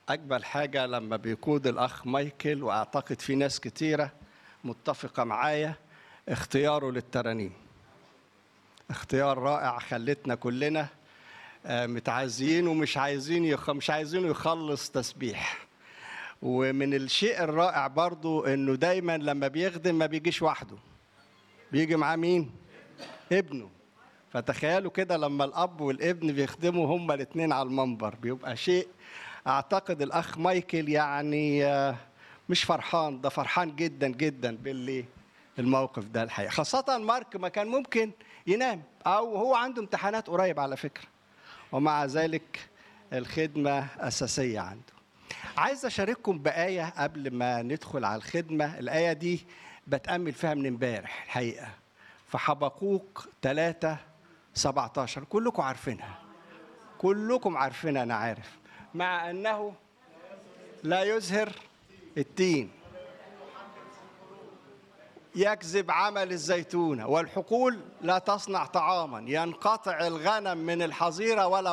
أجمل حاجة لما بيقود الأخ مايكل وأعتقد في ناس كتيرة متفقة معايا اختياره للترانيم اختيار رائع خلتنا كلنا آه، متعزيين ومش عايزين يخ... مش عايزينه يخلص تسبيح ومن الشيء الرائع برضو انه دايما لما بيخدم ما بيجيش وحده بيجي معاه مين ابنه فتخيلوا كده لما الاب والابن بيخدموا هما الاثنين على المنبر بيبقى شيء اعتقد الاخ مايكل يعني آه، مش فرحان ده فرحان جدا جدا باللي الموقف ده الحقيقه خاصه مارك ما كان ممكن ينام او هو عنده امتحانات قريب على فكره ومع ذلك الخدمه اساسيه عنده عايز اشارككم بايه قبل ما ندخل على الخدمه الايه دي بتامل فيها من امبارح الحقيقه في حبقوق 3 17 كلكم عارفينها كلكم عارفينها انا عارف مع انه لا يزهر التين يكذب عمل الزيتونة والحقول لا تصنع طعاما ينقطع الغنم من الحظيرة ولا